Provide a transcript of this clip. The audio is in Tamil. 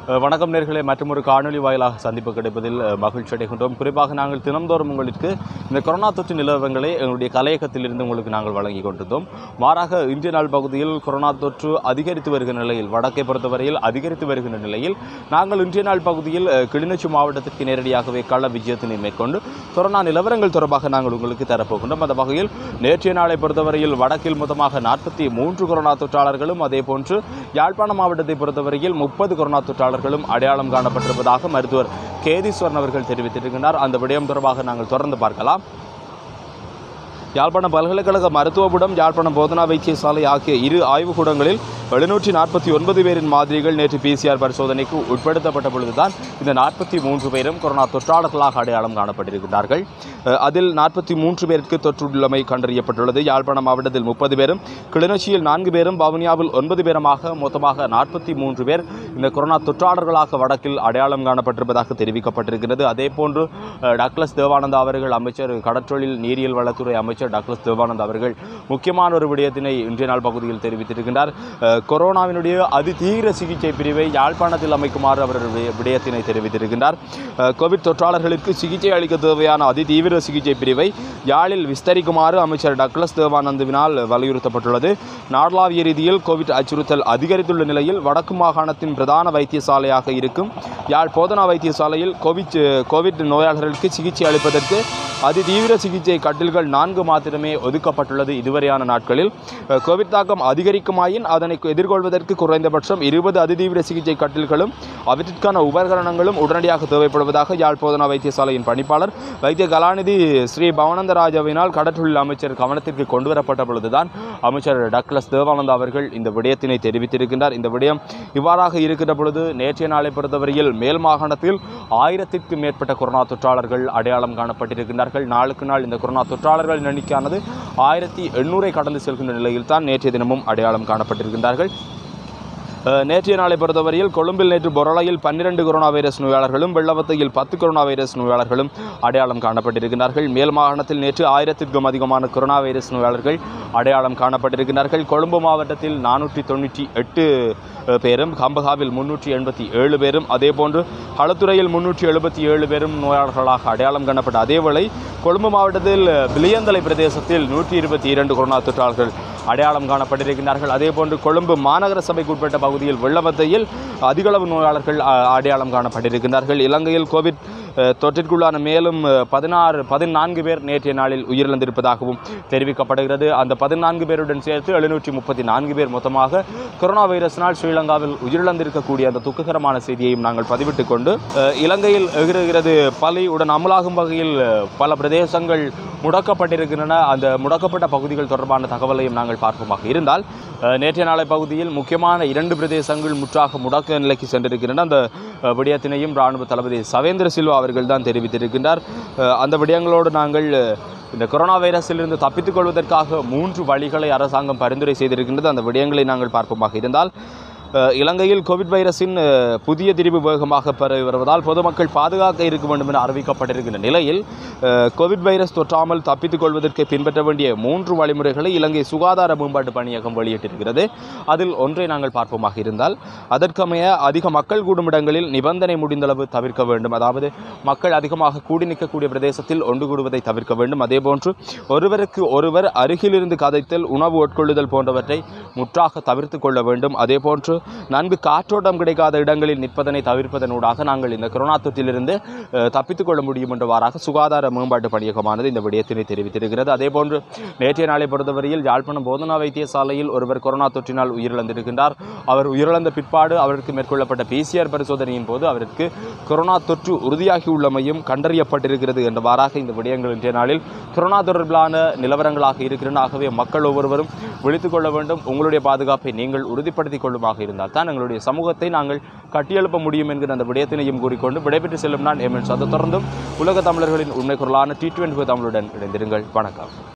அஹ் வணக்கம் நேர்களே மற்றும் ஒரு காணொலி வாயிலாக சந்திப்பு கிடைப்பதில் அஹ், மகிழ்ச்சி அடைகின்றோம் குறிப்பாக நாங்கள் தினந்தோறும் உங்களுக்கு இந்த கொரோனா தொற்று நிலவரங்களை எங்களுடைய கலையகத்திலிருந்து உங்களுக்கு நாங்கள் வழங்கி கொண்டிருந்தோம் மாறாக இந்திய நாள் பகுதியில் கொரோனா தொற்று அதிகரித்து வருகிற நிலையில் வடக்கை பொறுத்தவரையில் அதிகரித்து வருகின்ற நிலையில் நாங்கள் இன்றைய நாள் பகுதியில் அஹ், கிளிநொச்சி மாவட்டத்திற்கு நேரடியாகவே கள விஜயத்தினை மேற்கொண்டு கொரோனா நிலவரங்கள் தொடர்பாக நாங்கள் உங்களுக்கு தரப்போகின்றோம் அந்த வகையில் நேற்றைய நாளை பொறுத்தவரையில் வடக்கில் மொத்தமாக நாற்பத்தி மூன்று கொரோனா தொற்றாளர்களும் அதே போன்று யாழ்ப்பாணம் மாவட்டத்தை பொறுத்தவரையில் முப்பது கொரோனா தொற்றாளர்களும் அடையாளம் காணப்பட்டிருப்பதாக மருத்துவர் கேதீஸ்வரன் அவர்கள் தெரிவித்திருக்கிறார் அந்த விடயம் தொடர்பாக நாங்கள் தொடர்ந்து பார்க்கலாம் யாழ்ப்பாணம் பல்கலைக்கழக மருத்துவபுடம் யாழ்ப்பாணம் போதனா வைத்தியசாலை ஆகிய இரு ஆய்வுக்கூடங்களில் எழுநூற்றி நாற்பத்தி ஒன்பது பேரின் மாதிரிகள் நேற்று பிசிஆர் பரிசோதனைக்கு உட்படுத்தப்பட்ட பொழுதுதான் இந்த நாற்பத்தி மூன்று பேரும் கொரோனா தொற்றாளர்களாக அடையாளம் காணப்பட்டிருக்கிறார்கள் அஹ் அதில் நாற்பத்தி மூன்று பேருக்கு தொற்றுள்ளமை கண்டறியப்பட்டுள்ளது யாழ்ப்பாணம் மாவட்டத்தில் முப்பது பேரும் கிளிநொச்சியில் நான்கு பேரும் வவுனியாவில் ஒன்பது பேருமாக மொத்தமாக நாற்பத்தி மூன்று பேர் இந்த கொரோனா தொற்றாளர்களாக வடக்கில் அடையாளம் காணப்பட்டிருப்பதாக தெரிவிக்கப்பட்டிருக்கிறது அதே போன்று அஹ், டக்ளஸ் தேவானந்தா அவர்கள் அமைச்சர் கடற்றொழில் நீரியல் வளத்துறை அமைச்சர் டக்ளஸ் தேவானந்தா அவர்கள் முக்கியமான ஒரு விடயத்தினை இன்றைய நாள் பகுதியில் தெரிவித்திருக்கின்றார் அஹ், கொரோனாவினுடைய அதிதீவிர சிகிச்சை பிரிவை யாழ்ப்பாணத்தில் அமைக்குமாறு அவர் வி- விடயத்தினை தெரிவித்திருக்கின்றார் அஹ், கோவிட் தொற்றாளர்களுக்கு சிகிச்சை அளிக்க தேவையான அதிதீவிர சிகிச்சை பிரிவை யாழில் விஸ்தரிக்குமாறு அமைச்சர் டக்ளஸ் தேவானந்துவினால் வலியுறுத்தப்பட்டுள்ளது நாடளாவிய ரீதியில் கோவிட் அச்சுறுத்தல் அதிகரித்துள்ள நிலையில் வடக்கு மாகாணத்தின் பிரதான வைத்தியசாலையாக இருக்கும் யாழ் போதனா வைத்தியசாலையில் கோவிட் கோவிட் நோயாளர்களுக்கு சிகிச்சை அளிப்பதற்கு அதிதீவிர சிகிச்சை கட்டில்கள் நான்கு மாத்திரமே ஒதுக்கப்பட்டுள்ளது இதுவரையான நாட்களில் அஹ், கோவிட் தாக்கம் அதிகரிக்குமாயின் அதனை எதிர்கொள்வதற்கு குறைந்தபட்சம் இருபது அதிதீவிர சிகிச்சை கட்டில்களும் அவற்றிற்கான உபகரணங்களும் உடனடியாக தேவைப்படுவதாக யாழ் போதனா வைத்தியசாலையின் பணிப்பாளர் வைத்திய கலாநிதி ஸ்ரீ பவனந்தராஜாவினால் கடற்றொழில் அமைச்சர் கவனத்திற்கு கொண்டு வரப்பட்ட பொழுதுதான் அமைச்சர் டக்ளஸ் தேவானந்தா அவர்கள் இந்த விடயத்தினை தெரிவித்திருக்கின்றார் இந்த விடயம் இவ்வாறாக இருக்கின்ற பொழுது நேற்றைய நாளை பொறுத்தவரையில் மேல் மாகாணத்தில் ஆயிரத்திற்கும் மேற்பட்ட கொரோனா தொற்றாளர்கள் அடையாளம் காணப்பட்டிருக்கின்றார்கள் நாளுக்கு நாள் இந்த கொரோனா தொற்றாளர்கள் எண்ணிக்கையானது ஆயிரத்தி எண்ணூறை கடந்து செல்கின்ற நிலையில் தான் நேற்றைய தினமும் அடையாளம் காணப்பட்டிருக்கின்றார்கள் அஹ், நேற்றைய நாளை பொறுத்தவரையில் கொழும்பில் நேற்று பொரளையில் பன்னிரண்டு கொரோனா வைரஸ் நோயாளர்களும் வெள்ளவத்தையில் பத்து கொரோனா வைரஸ் நோயாளர்களும் அடையாளம் காணப்பட்டிருக்கிறார்கள் மேல் மாகாணத்தில் நேற்று ஆயிரத்திற்கும் அதிகமான கொரோனா வைரஸ் நோயாளர்கள் அடையாளம் காணப்பட்டிருக்கிறார்கள் கொழும்பு மாவட்டத்தில் நானூற்றி தொண்ணூற்றி எட்டு அஹ், பேரும் கம்பகாவில் முன்னூற்றி எண்பத்தி ஏழு பேரும் அதேபோன்று களத்துறையில் முன்னூற்றி எழுபத்தி ஏழு பேரும் நோயாளர்களாக அடையாளம் காணப்பட்ட அதேவேளை கொழும்பு மாவட்டத்தில் அஹ், பிளியந்தலை பிரதேசத்தில் நூற்றி இருபத்தி இரண்டு கொரோனா தொற்றாளர்கள் அடையாளம் காணப்பட்டிருக்கிறார்கள் அதேபோன்று கொழும்பு மாநகர சபைக்கு உட்பட்ட பகுதியில் வெள்ளவத்தையில் அதிகளவு நோயாளர்கள் அ- அடையாளம் காணப்பட்டிருக்கிறார்கள் இலங்கையில் கோவிட் அஹ், தொற்றிற்குள்ளான மேலும் அஹ், பதினாறு பதினான்கு பேர் நேற்றைய நாளில் உயிரிழந்திருப்பதாகவும் தெரிவிக்கப்படுகிறது அந்த பதினான்கு பேருடன் சேர்த்து எழுநூற்றி முப்பத்தி நான்கு பேர் மொத்தமாக கொரோனா வைரஸினால் ஸ்ரீலங்காவில் உயிரிழந்திருக்கக்கூடிய அந்த துக்ககரமான செய்தியையும் நாங்கள் பதிவிட்டுக் கொண்டு அஹ், இலங்கையில் எகிறுகிறது பலி உடன் அமலாகும் வகையில் அஹ், பல பிரதேசங்கள் முடக்கப்பட்டிருக்கின்றன அந்த முடக்கப்பட்ட பகுதிகள் தொடர்பான தகவலையும் நாங்கள் பார்ப்போமாக இருந்தால் அஹ், நேற்றைய நாளை பகுதியில் முக்கியமான இரண்டு பிரதேசங்கள் முற்றாக முடக்க நிலைக்கு சென்றிருக்கின்றன அந்த அஹ், விடயத்தினையும் இராணுவ தளபதி சவேந்திர சில்வா அவர்கள் தான் தெரிவித்திருக்கின்றார் அஹ், அந்த விடயங்களோடு நாங்கள் அஹ், இந்த கொரோனா வைரஸிலிருந்து தப்பித்துக் கொள்வதற்காக மூன்று வழிகளை அரசாங்கம் பரிந்துரை செய்திருக்கின்றது அந்த விடயங்களை நாங்கள் பார்ப்போமாக இருந்தால் அஹ், இலங்கையில் கோவிட் வைரஸின் அஹ், புதிய திரிவு வேகமாக பரவி வருவதால் பொதுமக்கள் பாதுகாக்க இருக்க வேண்டும் என அறிவிக்கப்பட்டிருக்கின்ற நிலையில் அஹ், கோவிட் வைரஸ் தொற்றாமல் தப்பித்துக் கொள்வதற்கு பின்பற்ற வேண்டிய மூன்று வழிமுறைகளை இலங்கை சுகாதார மேம்பாட்டு பணியகம் வெளியிட்டிருக்கிறது அதில் ஒன்றை நாங்கள் பார்ப்போமாக இருந்தால் அதற்கமைய அதிக மக்கள் கூடும் இடங்களில் நிபந்தனை முடிந்தளவு தவிர்க்க வேண்டும் அதாவது மக்கள் அதிகமாக கூடி நிற்கக்கூடிய பிரதேசத்தில் ஒன்று கூடுவதை தவிர்க்க வேண்டும் அதேபோன்று ஒருவருக்கு ஒருவர் அருகிலிருந்து கதைத்தல் உணவு உட்கொள்ளுதல் போன்றவற்றை முற்றாக தவிர்த்து கொள்ள வேண்டும் அதேபோன்று நன்கு காற்றோட்டம் கிடைக்காத இடங்களில் நிற்பதனை தவிர்ப்பதனூடாக நாங்கள் இந்த கொரோனா தொற்றிலிருந்து அஹ், தப்பித்துக் கொள்ள முடியும் என்றவாறாக சுகாதார மேம்பாட்டு பணியகமானது இந்த விடயத்தினை தெரிவித்திருக்கிறது அதேபோன்று நேற்றைய நாளை பொறுத்தவரையில் யாழ்ப்பாணம் போதனா வைத்தியசாலையில் ஒருவர் கொரோனா தொற்றினால் உயிரிழந்திருக்கின்றார் அவர் உயிரிழந்த பிற்பாடு அவருக்கு மேற்கொள்ளப்பட்ட பிசிஆர் பரிசோதனையின் போது அவருக்கு கொரோனா தொற்று உறுதியாகியுள்ளமையும் கண்டறியப்பட்டிருக்கிறது என்றவாறாக இந்த விடயங்கள் இன்றைய நாளில் கொரோனா தொடர்பிலான நிலவரங்களாக இருக்கின்றன ஆகவே மக்கள் ஒவ்வொருவரும் விழித்துக் கொள்ள வேண்டும் உங்களுடைய பாதுகாப்பை நீங்கள் உறுதிப்படுத்திக் கொள்ளுமாக இருந்தால் தான் எங்களுடைய சமூகத்தை நாங்கள் கட்டியெழுப்ப முடியும் என்கிற அந்த விடயத்தினையும் கூறிக்கொண்டு விடைபெற்று செல்லும் நான் எம்என் சத தொடர்ந்தும் உலக தமிழர்களின் உண்மை குரலான டி டுவெண்டி தமிழுடன் இணைந்திருங்கள் வணக்கம்